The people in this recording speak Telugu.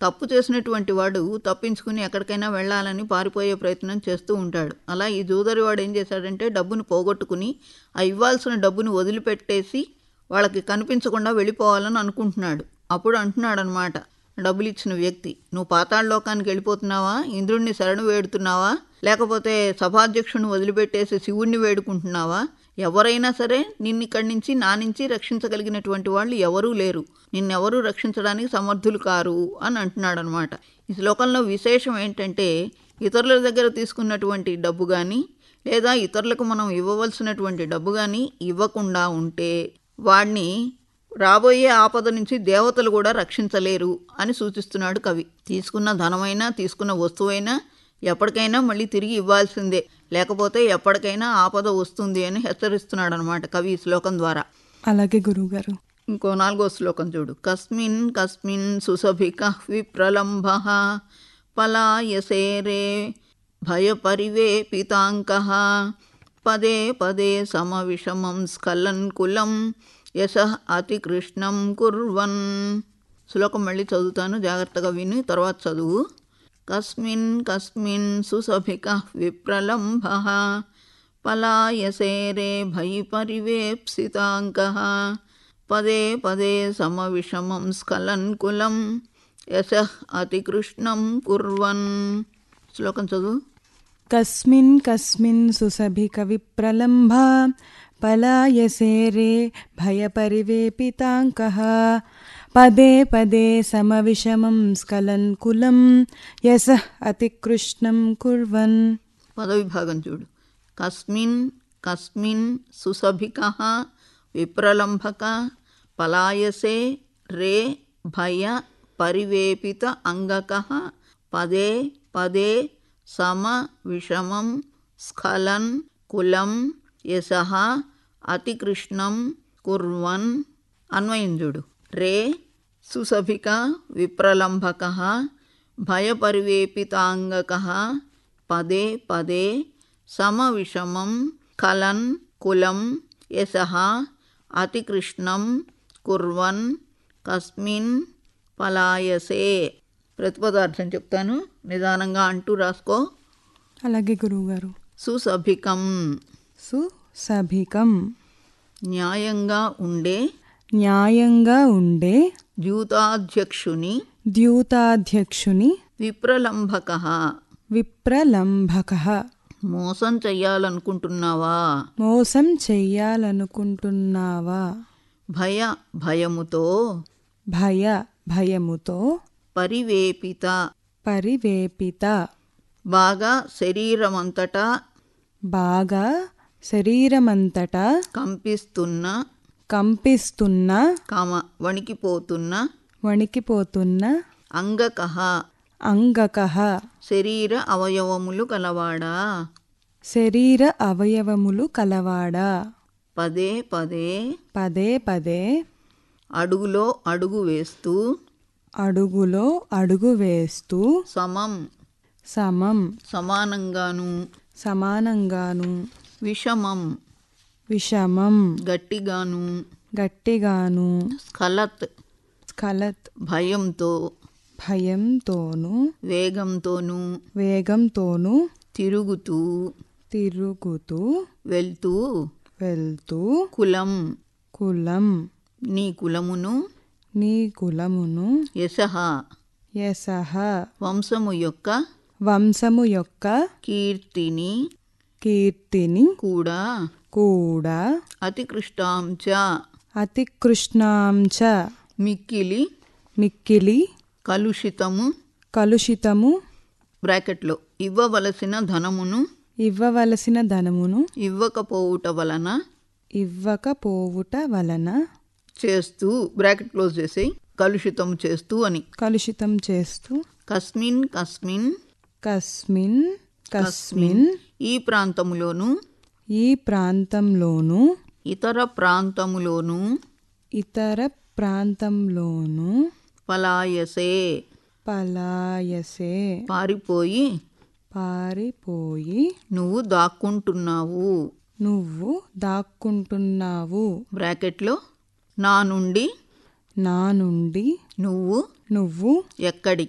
తప్పు చేసినటువంటి వాడు తప్పించుకుని ఎక్కడికైనా వెళ్ళాలని పారిపోయే ప్రయత్నం చేస్తూ ఉంటాడు అలా ఈ జూదరి వాడు ఏం చేశాడంటే డబ్బును పోగొట్టుకుని ఆ ఇవ్వాల్సిన డబ్బును వదిలిపెట్టేసి వాళ్ళకి కనిపించకుండా వెళ్ళిపోవాలని అనుకుంటున్నాడు అప్పుడు అంటున్నాడు అనమాట డబ్బులు ఇచ్చిన వ్యక్తి నువ్వు పాతాళ లోకానికి వెళ్ళిపోతున్నావా ఇంద్రుడిని శరణు వేడుతున్నావా లేకపోతే సభాధ్యక్షుడిని వదిలిపెట్టేసి శివుణ్ణి వేడుకుంటున్నావా ఎవరైనా సరే నిన్ను ఇక్కడి నుంచి నా నుంచి రక్షించగలిగినటువంటి వాళ్ళు ఎవరూ లేరు నిన్నెవరూ రక్షించడానికి సమర్థులు కారు అని అంటున్నాడు అనమాట ఈ శ్లోకంలో విశేషం ఏంటంటే ఇతరుల దగ్గర తీసుకున్నటువంటి డబ్బు కానీ లేదా ఇతరులకు మనం ఇవ్వవలసినటువంటి డబ్బు కానీ ఇవ్వకుండా ఉంటే వాడిని రాబోయే ఆపద నుంచి దేవతలు కూడా రక్షించలేరు అని సూచిస్తున్నాడు కవి తీసుకున్న ధనమైనా తీసుకున్న వస్తువైనా ఎప్పటికైనా మళ్ళీ తిరిగి ఇవ్వాల్సిందే లేకపోతే ఎప్పటికైనా ఆపద వస్తుంది అని హెచ్చరిస్తున్నాడు అనమాట కవి ఈ శ్లోకం ద్వారా అలాగే గురువుగారు ఇంకో నాలుగో శ్లోకం చూడు కస్మిన్ కస్మిన్ సుసభిక విప్రలంభ పలాయసేరే భయపరివేపితాంక పదే పదే సమవిషమం స్ఖలన్ కులం యశ అతికృష్ణం కుర్వన్ శ్లోకం మళ్ళీ చదువుతాను జాగ్రత్తగా విని తర్వాత చదువు కస్మిన్ కస్మిన్ సుసభిక విప్రలంభ పలాయసేరే భయపరివేప్సితాంక పదే పదే సమవిషమం స్ఖలన్ కులం యశ అతికృష్ణం కుర్వన్ శ్లోకం చదువు కస్మిన్ కస్మిన్ సుసభిక విప్రలంభ పలాయసేరే భయపరివేపితాంకః పదే పదే సమవిషమం స్ఖలన్ కులం యశ అతికృష్ణం కుర్వన్ పదవిభాగం చూడు కస్మిన్ కస్మిన్ సుసభిక విప్రలంభక పలాయసే రే భయ పరివేపిత అంగక పదే పదే సమ విషమం స్ఖలన్ కులం యశ అతికృష్ణం కుర్వన్ అన్వయం చూడు రే సుసభిక విప్రలంభక భయపరివేపితాంగక పదే పదే సమవిషమం కలన్ కులం యశ అతికృష్ణం కుర్వన్ కస్మిన్ పలాయసే ప్రతిపదార్థం చెప్తాను నిదానంగా అంటూ రాసుకో అలాగే గురువుగారు సుసభికం సుసభికం న్యాయంగా ఉండే న్యాయంగా ఉండే ద్యూతాధ్యక్షుని ద్యూతాధ్యక్షుని విప్రలంభక విప్రలంభక మోసం చెయ్యాలనుకుంటున్నావా మోసం చెయ్యాలనుకుంటున్నావా భయ భయముతో భయ భయముతో పరివేపిత పరివేపిత బాగా శరీరమంతటా బాగా శరీరమంతటా కంపిస్తున్న కంపిస్తున్న కమ వణికిపోతున్న వణికిపోతున్న అంగకహ అంగక శరీర అవయవములు కలవాడా శరీర అవయవములు కలవాడా పదే పదే పదే పదే అడుగులో అడుగు వేస్తూ అడుగులో అడుగు వేస్తూ సమం సమం సమానంగాను సమానంగాను విషమం విషమం గట్టిగాను గట్టిగాను స్ఖలత్ స్ఖలత్ భయంతో భయంతోనూ వేగంతోనూ వేగంతోనూ తిరుగుతూ తిరుగుతూ వెళ్తూ వెళ్తూ కులం కులం నీ కులమును నీ కులమును యశః యసహ వంశము యొక్క వంశము యొక్క కీర్తిని కీర్తిని కూడా కూడా అతికృష్టాం చ అతికృష్ణాం చ మిక్కిలి మిక్కిలి కలుషితము కలుషితము బ్రాకెట్లో ఇవ్వవలసిన ధనమును ఇవ్వవలసిన ధనమును ఇవ్వకపోవుట వలన ఇవ్వకపోవుట వలన చేస్తూ బ్రాకెట్ క్లోజ్ చేసి కలుషితం చేస్తూ అని కలుషితం చేస్తూ కస్మిన్ కస్మిన్ కస్మిన్ కస్మిన్ ఈ ప్రాంతములోను ఈ ప్రాంతంలోను ఇతర ప్రాంతములోను ఇతర ప్రాంతంలోను పలాయసే పలాయసే పారిపోయి పారిపోయి నువ్వు దాక్కుంటున్నావు నువ్వు దాక్కుంటున్నావు బ్రాకెట్లో నా నుండి నా నుండి నువ్వు నువ్వు ఎక్కడికి